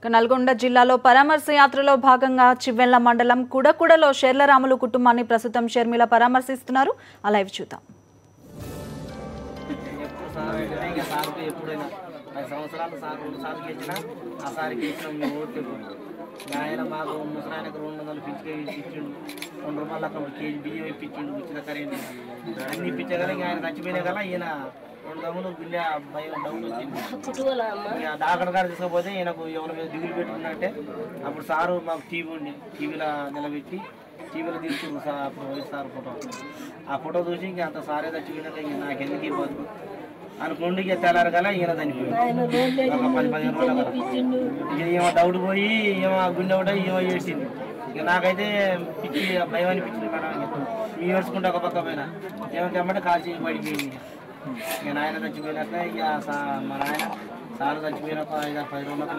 ఇక నల్గొండ జిల్లాలో పరామర్శ యాత్రలో భాగంగా చివ్వెళ్ల మండలం కుడకుడలో షెర్లరాములు కుటుంబాన్ని ప్రస్తుతం షర్మిల పరామర్శిస్తున్నారు ఆ లైవ్ చూద్దాం ఎప్పుడు సార్ అంటే ఇంకా సార్కి ఎప్పుడైనా పది సంవత్సరాలు సార్ రెండు సార్లు గెలిచినా ఆ సార్కి ఇచ్చినాం మేము ఓటు ఇంకా ఆయన మాకు ముసలాయనకు రెండు వందలు పిచ్చిగా ఇచ్చిండు రెండు రూపాయలు అక్కడ కేజీ బియ్యం ఇప్పించిండు ఉచిత కరెంట్ అన్ని ఇప్పించగల ఇంకా ఆయన చచ్చిపోయినా కదా ఈయన రెండు దమ్ములు గుండె భయం డౌట్ వచ్చింది ఇక డాక్టర్ గారు తీసుకపోతే ఈయనకు ఎవరి మీద దిగులు పెట్టుకున్నట్టే అప్పుడు సారు మాకు టీవీ ఉండి టీవీలో నిలబెట్టి టీవీలో తీసుకుండు సార్ అప్పుడు వైఎస్ సార్ ఫోటో ఆ ఫోటో చూసి ఇంకా అంత సారే చచ్చిపోయినాక ఇంక నాకు ఎందుకు ఇవ్వదు అనుకోండి ఇక తెల్లారు కదా ఈయన చనిపోయింది ఒక పది పదిహేను రోజుల కదా ఇక ఏమో డౌట్ పోయి ఏమో గుండె ఒకటి ఏమో చేసింది ఇక నాకైతే పిచ్చి భయం అనిపించింది మేడం మీ ఏడ్చుకుంటే ఒక పక్క పైన ఏమో తెమ్మంటే కాల్చి పడిపోయింది ఇక. ఇక నాయన చచ్చిపోయినాక ఇక సా- మా నాయన సార్ చచ్చిపోయిన ఒక ఐదు ఆరు పది రోజులకు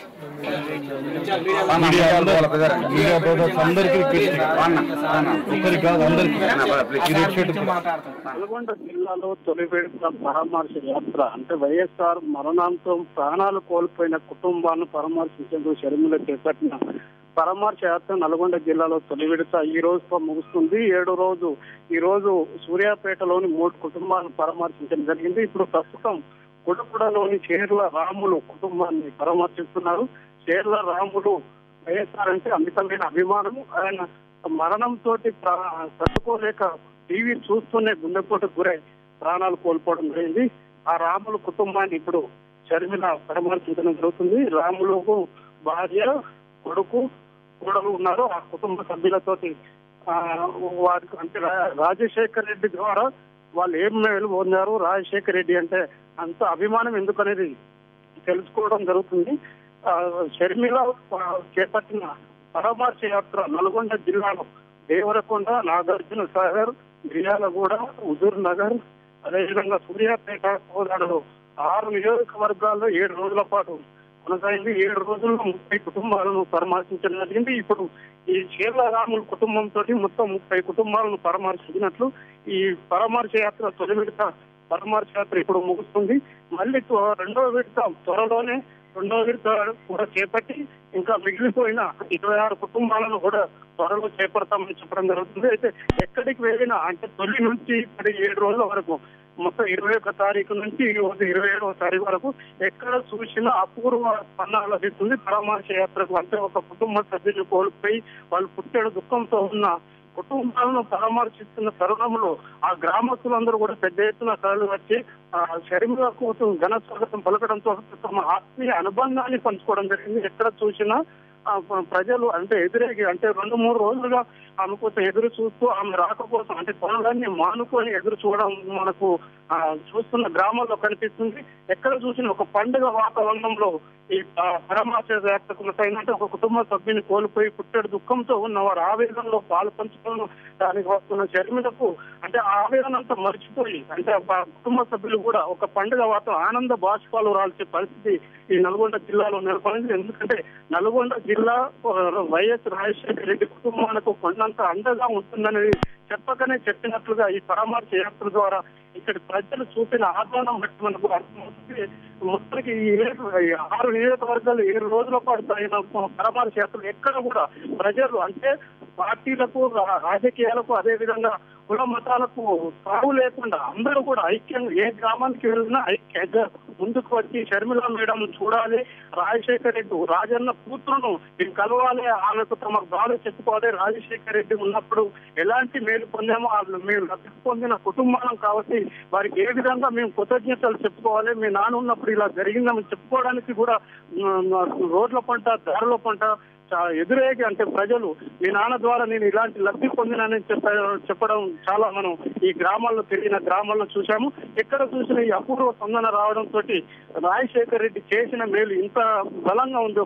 మాట్లాడతాం నల్గొండ జిల్లాలో తొలి విడత పరామర్శ యాత్ర అంటే వైఎస్ఆర్ మరణాంతం ప్రాణాలు కోల్పోయిన కుటుంబాలను పరామర్శించేందుకు షర్మిల చేపట్టిన పరామర్శ యాత్ర నల్గొండ జిల్లాలో తొలి విడత ఈ రోజుతో ముగుస్తుంది ఏడు రోజు ఈ రోజు సూర్యాపేటలోని మూడు కుటుంబాలను పరామర్శించడం జరిగింది ఇప్పుడు ప్రస్తుతం కుడకుడలోని చేర్ల రాములు కుటుంబాన్ని పరామర్శిస్తున్నారు చేర్ల రాములు వైఎస్ఆర్ అంటే అమితమైన అభిమానం ఆయన మరణంతో తట్టుకోలేక టీవీ చూస్తూనే గుండెపోటుకు గురై ప్రాణాలు కోల్పోవడం జరిగింది ఆ రాములు కుటుంబాన్ని ఇప్పుడు షర్మిల పరామర్శించడం జరుగుతుంది రాములకు భార్య కొడుకు కోడలు ఉన్నారు ఆ కుటుంబ సభ్యులతోటి ఆ, వారికి అంటే రా- రాజశేఖర్ రెడ్డి ద్వారా వాళ్ళు ఏం మేలు పొందారు రాజశేఖర్ రెడ్డి అంటే అంత అభిమానం ఎందుకనేది తెలుసుకోవడం జరుగుతుంది ఆ, షర్మిల ఆ, చేపట్టిన పరామర్శ యాత్ర నల్గొండ జిల్లాలో దేవరకొండ నాగార్జున సాగర్ మిర్యాలగూడ హుజూర్ నగర్ అదేవిధంగా సూర్యాపేట కోదాడలో ఆరు నియోజకవర్గాల్లో ఏడు రోజుల పాటు కొనసాగింది ఏడు రోజుల్లో ముప్పై కుటుంబాలను పరామర్శించడం జరిగింది ఇప్పుడు ఈ చీర్ల రాముల కుటుంబంతో మొత్తం ముప్పై కుటుంబాలను పరామర్శించినట్లు ఈ పరామర్శ యాత్ర తొలి విడత పరామర్శ యాత్ర ఇప్పుడు ముగుస్తుంది మళ్ళీ త్వ- రెండవ విడత త్వరలోనే రెండవ విడత కూడా చేపట్టి ఇంకా మిగిలిపోయిన ఇరవై ఆరు కుటుంబాలను కూడా త్వరలో చేపడతామని చెప్పడం జరుగుతుంది అయితే ఎక్కడికి వెళ్ళినా అంటే తొలి నుంచి ఇప్పటి ఏడు రోజుల వరకు మొత్తం ఇరవై ఒక తారీఖు నుంచి ఈ రోజు ఇరవై ఏడవ తారీఖు వరకు ఎక్కడ చూసినా అపూర్వ స్పందన లభిస్తుంది పరామర్శ యాత్రకు అంటే ఒక కుటుంబ సభ్యులు కోల్పోయి వాళ్ళు పుట్టాడు దుఃఖంతో ఉన్న కుటుంబాలను పరామర్శిస్తున్న తరుణంలో ఆ గ్రామస్తులందరూ కూడా పెద్ద ఎత్తున తరలి వచ్చి ఆ షర్మిల కోసం ఘన స్వాగతం పలకడంతో తమ ఆత్మీయ అనుబంధాన్ని పంచుకోవడం జరిగింది ఎక్కడ చూసినా ఆ ప్ర- ప్రజలు అంటే ఎదురేగి అంటే రెండు మూడు రోజులుగా ఆమె కోసం ఎదురు చూస్తూ ఆమె రాక కోసం అంటే పనులన్నీ మానుకొని ఎదురు చూడడం మనకు ఆ, చూస్తున్న గ్రామాల్లో కనిపిస్తుంది ఎక్కడ చూసిన ఒక పండుగ వాతావరణంలో ఈ ఆ, పరామర్శ యాత్ర కొనసాగిందంటే ఒక కుటుంబ సభ్యుని కోల్పోయి పుట్టెడు దుఃఖంతో ఉన్న వారు ఆవేదనలో పాలు పంచుకోవడం దానికి వస్తున్న షర్మిలకు అంటే ఆ ఆవేదన అంతా మర్చిపోయి అంటే ఆ కుటుంబ సభ్యులు కూడా ఒక పండుగ వాతావరణం ఆనంద బాష్పాలు రాల్చే పరిస్థితి ఈ నల్గొండ జిల్లాలో నెలకొంది ఎందుకంటే నల్గొండ జిల్లా ఆ, వైఎస్ రాజశేఖర రెడ్డి కుటుంబానికి కొండంత అండగా ఉంటుందనేది చెప్పకనే చెప్పినట్లుగా ఈ పరామర్శ యాత్ర ద్వారా ఇక్కడ ప్రజలు చూపిన ఆహ్వానం బట్టి మనకు అర్థమవుతుంది మొత్తానికి ఈ ఏడు ఈ ఆరు నియోజకవర్గాలు ఏడు రోజుల పాటు జరిగిన పరామర్శ యాత్ర ఎక్కడ కూడా ప్రజలు అంటే పార్టీలకు రా- రాజకీయాలకు అదే విధంగా కుల మతాలకు తావు లేకుండా అందరూ కూడా ఐక్యంగా ఏ గ్రామానికి వెళ్ళినా ఐక్యంగా ముందుకు వచ్చి షర్మిల మేడం చూడాలి రాజశేఖర్ రెడ్డి రాజన్న కూతురును మేము కలవాలి ఆమెకు తమ బాధ చెప్పుకోవాలి రాజశేఖర్ రెడ్డి ఉన్నప్పుడు ఎలాంటి మేలు పొందామో వాళ్ళు మేము లబ్ధి పొందిన కుటుంబాలం కాబట్టి వారికి ఏ విధంగా మేము కృతజ్ఞతలు చెప్పుకోవాలి మీ నాన్న ఉన్నప్పుడు ఇలా జరిగిందని చెప్పుకోవడానికి కూడా ఉమ్, రోడ్ల పంట దారుల పంట చా- ఎదురేగి అంటే ప్రజలు మీ నాన్న ద్వారా నేను ఇలాంటి లబ్ధి పొందినని చెప్ప చెప్పడం చాలా మనం ఈ గ్రామాల్లో తిరిగిన గ్రామాల్లో చూసాము ఎక్కడ చూసిన ఈ అపూర్వ స్పందన రావడం తోటి రాజశేఖర్ రెడ్డి చేసిన మేలు ఇంత బలంగా ఉంది ఒక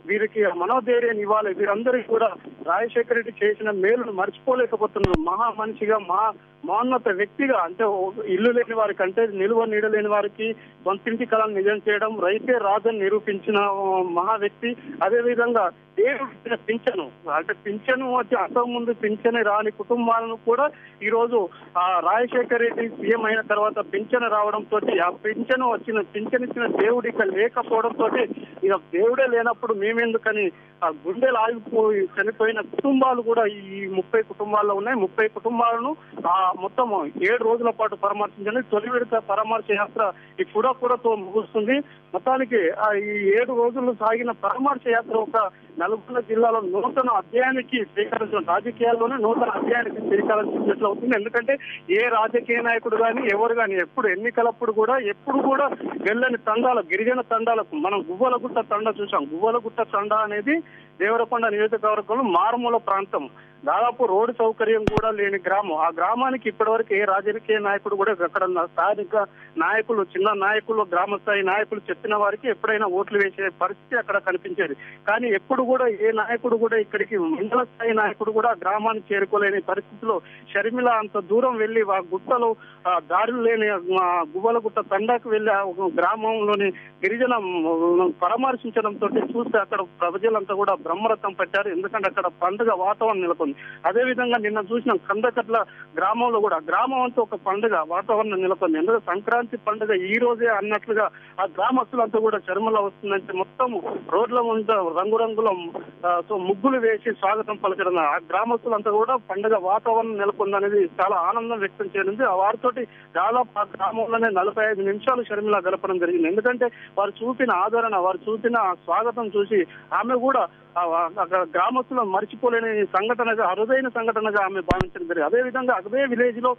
వీరికి మనోధైర్యం ఇవ్వాలి వీరందరికీ కూడా రాజశేఖర రెడ్డి చేసిన మేలును మర్చిపోలేకపోతున్నారు మహా మనిషిగా మహా మహోన్నత వ్యక్తిగా అంటే ఓ- ఇల్లు లేని వారికి అంటే నిలువ నీడ లేని వారికి సొంతింటి కళను నిజం చేయడం రైతే రాజని నిరూపించిన ఓ, మహా వ్యక్తి అదే విధంగా దేవుడు ఇచ్చిన పింఛను అంటే పింఛను వచ్చి అంతకు ముందు పింఛను రాని కుటుంబాలను కూడా ఈ రోజు ఆ రాజశేఖర రెడ్డి సీఎం అయిన తర్వాత పింఛను రావడం తోటి ఆ పింఛను వచ్చిన పింఛను ఇచ్చిన దేవుడు ఇక లేకపోవడం తోటి ఇక దేవుడే లేనప్పుడు మేమెందుకని ఆ గుండెలు ఆగిపోయి చనిపోయిన కుటుంబాలు కూడా ఈ ముప్పై కుటుంబాల్లో ఉన్నాయి ముప్పై కుటుంబాలను ఆ మొత్తం ఏడు రోజుల పాటు పరామర్శించండి తొలి విడత పరామర్శ యాత్ర ఈ కూడకూడతో ముగుస్తుంది మొత్తానికి ఆ ఈ ఏడు రోజులు సాగిన పరామర్శ యాత్ర ఒక నల్గొండ జిల్లాలో నూతన అధ్యాయానికి స్వీకరించిన రాజకీయాల్లోనే నూతన అధ్యాయానికి స్వీకరించినట్లు అవుతుంది ఎందుకంటే ఏ రాజకీయ నాయకుడు కానీ ఎవరు కానీ ఎప్పుడు ఎన్నికలప్పుడు కూడా ఎప్పుడు కూడా వెళ్ళని తండాలు గిరిజన తండాలకు మనం గువ్వలగుట్ట తండ చూసాం గువ్వలగుట్ట తండ అనేది దేవరకొండ నియోజకవర్గంలో మారుమూల ప్రాంతం దాదాపు రోడ్డు సౌకర్యం కూడా లేని గ్రామం ఆ గ్రామానికి ఇప్పటివరకు ఏ రాజకీయ నాయకుడు కూడా అక్కడ ఉన్న స్థానిక నాయకులు చిన్న నాయకులు గ్రామ స్థాయి నాయకులు చెప్పిన వారికి ఎప్పుడైనా ఓట్లు వేసే పరిస్థితి అక్కడ కనిపించేది కానీ ఎప్పుడు కూడా ఏ నాయకుడు కూడా ఇక్కడికి మండల స్థాయి నాయకుడు కూడా ఆ గ్రామానికి చేరుకోలేని పరిస్థితిలో షర్మిల అంత దూరం వెళ్లి ఆ గుట్టలో ఆ దారులు లేని ఆ గువ్వలగుట్ట తండాకు వెళ్లి ఆ ఒక గ్రామంలోని గిరిజన పరామర్శించడం తోటి చూస్తే అక్కడ ప్రజలంతా కూడా బ్రహ్మరథం పట్టారు ఎందుకంటే అక్కడ పండుగ వాతావరణం నెలకొంది అదే విధంగా నిన్న చూసిన కందకట్ల గ్రామంలో కూడా గ్రామం అంతా ఒక పండుగ వాతావరణం నెలకొంది ఎందుకంటే సంక్రాంతి పండుగ ఈ రోజే అన్నట్లుగా ఆ గ్రామస్తులంతా కూడా చర్మల వస్తుందంటే మొత్తం రోడ్ల ముందు రంగురంగుల ఆ, సో ముగ్గులు వేసి స్వాగతం పలకడం ఆ గ్రామస్తులంతా కూడా పండుగ వాతావరణం నెలకొందనేది చాలా ఆనందం వ్యక్తం చేయనుంది ఆ వారితోటి దాదాపు ఆ గ్రామంలోనే నలభై ఐదు నిమిషాలు షర్మిల గడపడం జరిగింది ఎందుకంటే వారు చూపిన ఆదరణ వారు చూపిన ఆ స్వాగతం చూసి ఆమె కూడా ఆ అక్కడ గ్రామస్తులను మర్చిపోలేని సంఘటనగా అరుదైన సంఘటనగా ఆమె భావించడం జరిగింది అదే విధంగా అదే విలేజ్ లో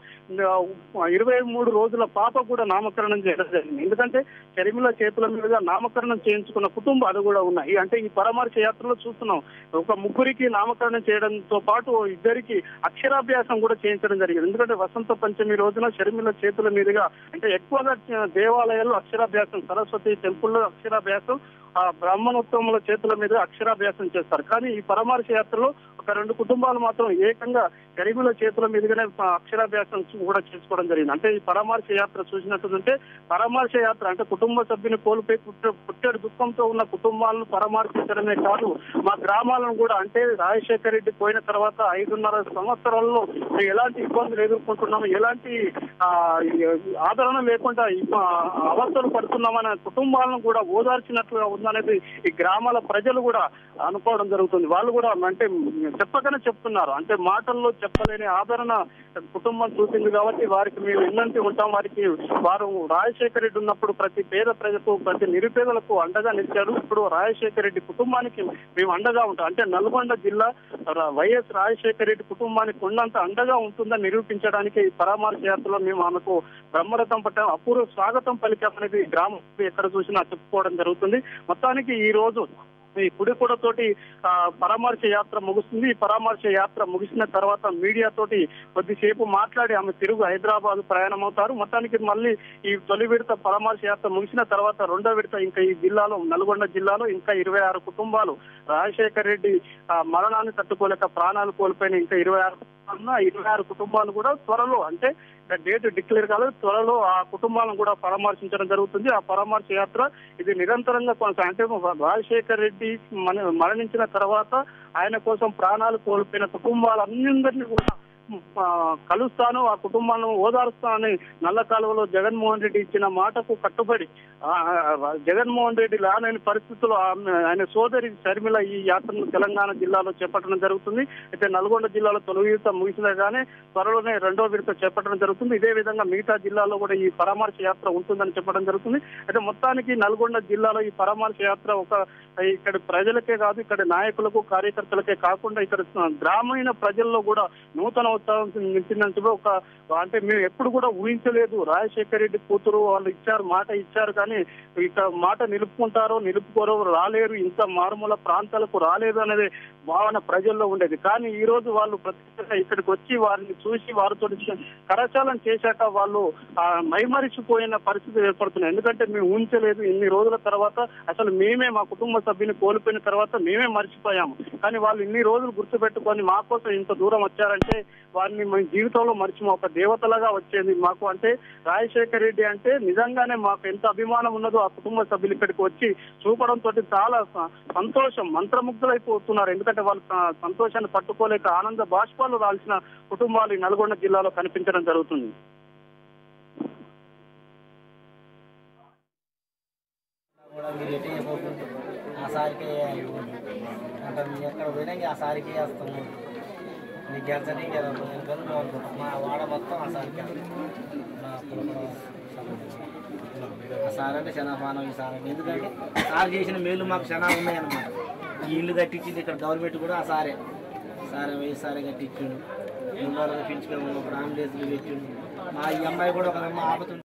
ఆ, ఇరవై మూడు రోజుల పాప కూడా నామకరణం చేయడం జరిగింది ఎందుకంటే షర్మిల చేతుల మీదుగా నామకరణం చేయించుకున్న కుటుంబాలు కూడా ఉన్నాయి అంటే ఈ పరామర్శ యాత్రలో చూస్తున్నాం ఒక ముగ్గురికి నామకరణం చేయడంతో పాటు ఇద్దరికి అక్షరాభ్యాసం కూడా చేయించడం జరిగింది ఎందుకంటే వసంత పంచమి రోజున షర్మిల చేతుల మీదుగా అంటే ఎక్కువగా దేవాలయాల్లో అక్షరాభ్యాసం సరస్వతి టెంపుల్లో అక్షరాభ్యాసం ఆ బ్రాహ్మణోత్తముల చేతుల మీద అక్షరాభ్యాసం చేస్తారు కానీ ఈ పరామర్శ యాత్రలో ఒక రెండు కుటుంబాలు మాత్రం ఏకంగా గరీబుల చేతుల మీదుగానే ఆ అక్షరాభ్యాసం కూడా చేసుకోవడం జరిగింది అంటే ఈ పరామర్శ యాత్ర చూసినట్టుంటే పరామర్శ యాత్ర అంటే కుటుంబ సభ్యుని కోల్పోయి పుట్ట- పుట్టెడు దుఃఖంతో ఉన్న కుటుంబాలను పరామర్శించడమే కాదు మా గ్రామాలను కూడా అంటే రాజశేఖర రెడ్డి పోయిన తర్వాత ఐదున్నర సంవత్సరాల్లో మేము ఎలాంటి ఇబ్బందులు ఎదుర్కొంటున్నాము ఎలాంటి ఆ, ఈ ఆదరణ లేకుండా ఈ, ఆ, అవస్థలు పడుతున్నామనే కుటుంబాలను కూడా ఓదార్చినట్లుగా ఉందనేది ఈ గ్రామాల ప్రజలు కూడా అనుకోవడం జరుగుతుంది వాళ్ళు కూడా అంటే చెప్పకనే చెప్తున్నారు అంటే మాటల్లో చెప్పలేని ఆదరణ కుటుంబం చూసింది కాబట్టి వారికి మేము ఎన్నంటి ఉంటాం వారికి వారు రాజశేఖర రెడ్డి ఉన్నప్పుడు ప్రతి పేద ప్రజలకు ప్రతి నిరుపేదలకు అండగా నిలిచారు ఇప్పుడు రాజశేఖర రెడ్డి కుటుంబానికి మేము అండగా ఉంటాం అంటే నల్గొండ జిల్లా ర- వైఎస్ రాజశేఖర రెడ్డి కుటుంబానికి ఉన్నంత అండగా ఉంటుందని నిరూపించడానికి ఈ పరామర్శ యాత్రలో మేము ఆమెకు బ్రహ్మరథం పట్టాం అపూర్వ స్వాగతం పలికామనేది గ్రామం ఎక్కడ చూసినా చెప్పుకోవడం జరుగుతుంది మొత్తానికి ఈ రోజు ఈ కుడికూడ తోటి ఆ, పరామర్శ యాత్ర ముగుస్తుంది ఈ పరామర్శ యాత్ర ముగిసిన తర్వాత మీడియా తోటి కొద్దిసేపు మాట్లాడి ఆమె తిరుగు హైదరాబాద్ ప్రయాణం అవుతారు మొత్తానికి మళ్ళీ ఈ తొలి విడత పరామర్శ యాత్ర ముగిసిన తర్వాత రెండో విడత ఇంకా ఈ జిల్లాలో నల్గొండ జిల్లాలో ఇంకా ఇరవై ఆరు కుటుంబాలు రాజశేఖర్ రెడ్డి ఆ, మరణాన్ని తట్టుకోలేక ప్రాణాలు కోల్పోయిన ఇంకా ఇరవై ఆరు కుటుంబాలు ఆ ఇరవై ఆరు కుటుంబాలు కూడా త్వరలో అంటే డేట్ డిక్లేర్ కాలేదు త్వరలో ఆ కుటుంబాలను కూడా పరామర్శించడం జరుగుతుంది ఆ పరామర్శ యాత్ర ఇది నిరంతరంగా కొనసాగు అంటే రాజశేఖర్ రెడ్డి మన మరణించిన తర్వాత ఆయన కోసం ప్రాణాలు కోల్పోయిన కుటుంబాలందరినీ కూడా ఆ, కలుస్తాను ఆ కుటుంబాలను ఓదారుస్తానని నల్ల కాలువలో జగన్మోహన్ రెడ్డి ఇచ్చిన మాటకు కట్టుబడి ఆ, ఆ, జగన్మోహన్ రెడ్డి లానని పరిస్థితుల్లో ఆమె- ఆయన సోదరి షర్మిల ఈ యాత్రను తెలంగాణ జిల్లాలో చేపట్టడం జరుగుతుంది అయితే నల్గొండ జిల్లాలో తొలి విడత ముగిసినగానే త్వరలోనే రెండో విడత చేపట్టడం జరుగుతుంది ఇదే విధంగా మిగతా జిల్లాలో కూడా ఈ పరామర్శ యాత్ర ఉంటుందని చెప్పడం జరుగుతుంది అయితే మొత్తానికి నల్గొండ జిల్లాలో ఈ పరామర్శ యాత్ర ఒక ఇక్కడ ప్రజలకే కాదు ఇక్కడ నాయకులకు కార్యకర్తలకే కాకుండా ఇక్కడ గ్రామీణ ప్రజల్లో కూడా నూతన సంవత్సరం నించినంత ఒక అంటే మేము ఎప్పుడు కూడా ఊహించలేదు రాజశేఖర రెడ్డి కూతురు వాళ్ళు ఇచ్చారు మాట ఇచ్చారు కానీ ఇక మాట నిలుపుకుంటారో నిలుపుకోరో రాలేరు ఇంత మారుమూల ప్రాంతాలకు రాలేదు అనేది భావన ప్రజల్లో ఉండేది కానీ ఈ రోజు వాళ్ళు ప్రత్యేకంగా ఇక్కడికి వచ్చి వారిని చూసి వారితో కరచాలం చేశాక వాళ్ళు ఆ, మైమరిచిపోయిన పరిస్థితి ఏర్పడుతున్నాయి ఎందుకంటే మేము ఊహించలేదు ఇన్ని రోజుల తర్వాత అసలు మేమే మా కుటుంబ సభ్యుని కోల్పోయిన తర్వాత మేమే మర్చిపోయాము కానీ వాళ్ళు ఇన్ని రోజులు గుర్తుపెట్టుకొని మా కోసం ఇంత దూరం వచ్చారంటే వారిని మన జీవితంలో మర్చి ఒక దేవతలుగా వచ్చేది మాకు అంటే రాజశేఖర రెడ్డి అంటే నిజంగానే మాకు ఎంత అభిమానం ఉన్నదో ఆ కుటుంబ సభ్యులు ఇక్కడికి వచ్చి చూపడం తోటి చాలా స- సంతోషం మంత్రముగ్ధులైపోతున్నారు ఎందుకంటే వాళ్ళు స- సంతోషాన్ని పట్టుకోలేక ఆనంద బాష్పాలు రాల్సిన కుటుంబాలు ఈ నల్గొండ జిల్లాలో కనిపించడం జరుగుతుంది కూడా మీరు ఎటు అయిపోతుంది ఆ సారికి అంటే మీరు ఎక్కడ పోయినా ఇంక ఆ సారికి వేస్తాము మీకు గెలిచని ఎందుకంటే మా వాడ మొత్తం ఆ సారికి వేస్తాం. మా కులపడ ఆ సార్ అంటే శనాపానం ఈ సార్ అంటే ఎందుకంటే సార్ చేసిన మేలు మాకు శనా ఉన్నాయన్నమాట ఈ ఇల్లు కట్టించింది ఇక్కడ గవర్నమెంట్ కూడా ఆ సారే సారే వెయ్యి సారే కట్టించిండు రెండు రోజులు పెంచుకొని ఒక అంబులెన్స్లు పెట్టిండు మా ఈ అమ్మాయి కూడా ఒక అమ్మ ఆపుతుంటే